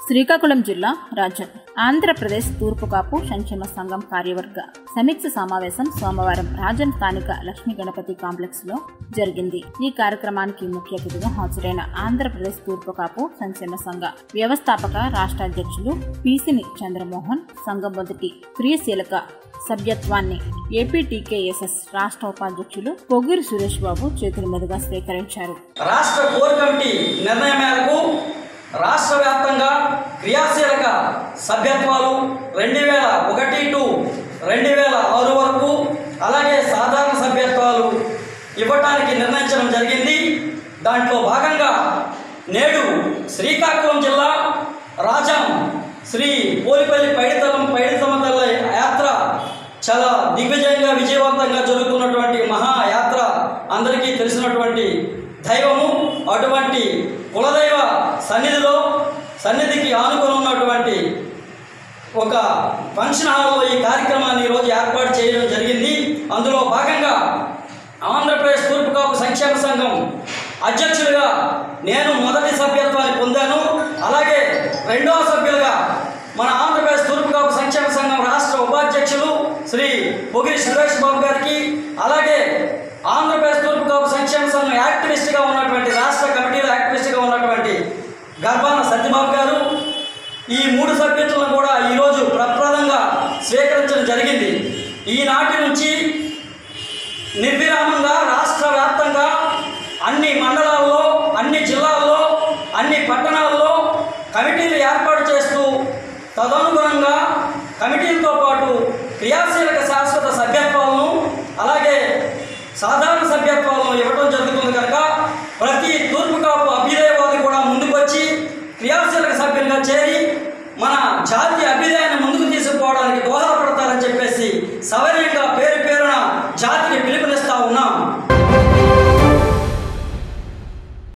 శ్రీకాకుళం జిల్లా రాజం ఆంధ్రప్రదేశ్ తూర్పు కాపు సంక్షేమ సంఘం కార్యవర్గ సమీక్ష సమావేశం సోమవారం రాజన్ స్థానిక లక్ష్మీ గణపతి కాంప్లెక్స్ లో జరిగింది ఈ కార్యక్రమానికి ముఖ్య అతిథిగా హాజరైన ఆంధ్రప్రదేశ్ తూర్పు కాపు సంక్షేమ సంఘ వ్యవస్థాపక రాష్ట్ర అధ్యక్షులు పీసిని చంద్రమోహన్ సంఘం మొదటి క్రియాశీలక సభ్యత్వాన్ని ఏపీటీకేఎస్ఎస్ రాష్ట్ర ఉపాధ్యక్షులు పొగిరి సురేష్ బాబు చేతుల మీదుగా స్వీకరించారు రాష్ట్ర కోర్ కమిటీ నిర్ణయం మేరకు రాష్ట్ర వ్యాప్తంగా క్రియాశీలక సభ్యత్వాలు రెండు వేల ఒకటి టు రెండు వేల ఆరు వరకు అలాగే సాధారణ సభ్యత్వాలు ఇవ్వటానికి నిర్ణయించడం జరిగింది దాంట్లో భాగంగా నేడు శ్రీకాకుళం జిల్లా రాజాం శ్రీ పోలిపల్లి పైడితలం పైడితమ్మ తల్ల యాత్ర చాలా దిగ్విజయంగా విజయవంతంగా జరుగుతున్నటువంటి మహాయాత్ర అందరికీ తెలిసినటువంటి దైవము అటువంటి కులదైవ సన్నిధిలో సన్నిధికి ఆనుకొని ఉన్నటువంటి ఒక ఫంక్షన్ హాల్లో ఈ కార్యక్రమాన్ని ఈరోజు ఏర్పాటు చేయడం జరిగింది అందులో భాగంగా ఆంధ్రప్రదేశ్ తూర్పు కాపు సంక్షేమ సంఘం అధ్యక్షుడిగా నేను మొదటి సభ్యత్వాన్ని పొందాను అలాగే రెండవ సభ్యులుగా మన ఆంధ్రప్రదేశ్ తూర్పు కాపు సంక్షేమ సంఘం రాష్ట్ర ఉపాధ్యక్షులు శ్రీ పొగిరి సురేష్ బాబు గారికి అలాగే ఆంధ్రప్రదేశ్ తూర్పు కాపు సంక్షేమ సంఘం యాక్టివిస్ట్గా ఉన్నటువంటి రాష్ట్ర కమిటీలో యాక్టివిస్ట్గా ఉన్నటువంటి గర్భాన సత్యబాబు గారు ఈ మూడు సభ్యత్వాలను కూడా ఈరోజు ప్రప్రదంగా స్వీకరించడం జరిగింది ఈనాటి నుంచి నిర్విరామంగా రాష్ట్ర వ్యాప్తంగా అన్ని మండలాల్లో అన్ని జిల్లాల్లో అన్ని పట్టణాల్లో కమిటీలు ఏర్పాటు చేస్తూ తదనుగుణంగా కమిటీలతో పాటు క్రియాశీలక శాశ్వత సభ్యత్వాలను అలాగే సాధారణ సభ్యత్వాలను ఇవ్వడం జరుగుతుంది కనుక ప్రతి తూర్పు కాపు అభ్యుదయవాది కూడా ముందుకొచ్చి క్రియాశీలక సభ్యులుగా చేరి మన జాతి అభ్యుదయాన్ని ముందుకు తీసుకుపోవడానికి దోహదపడతారని చెప్పేసి సభ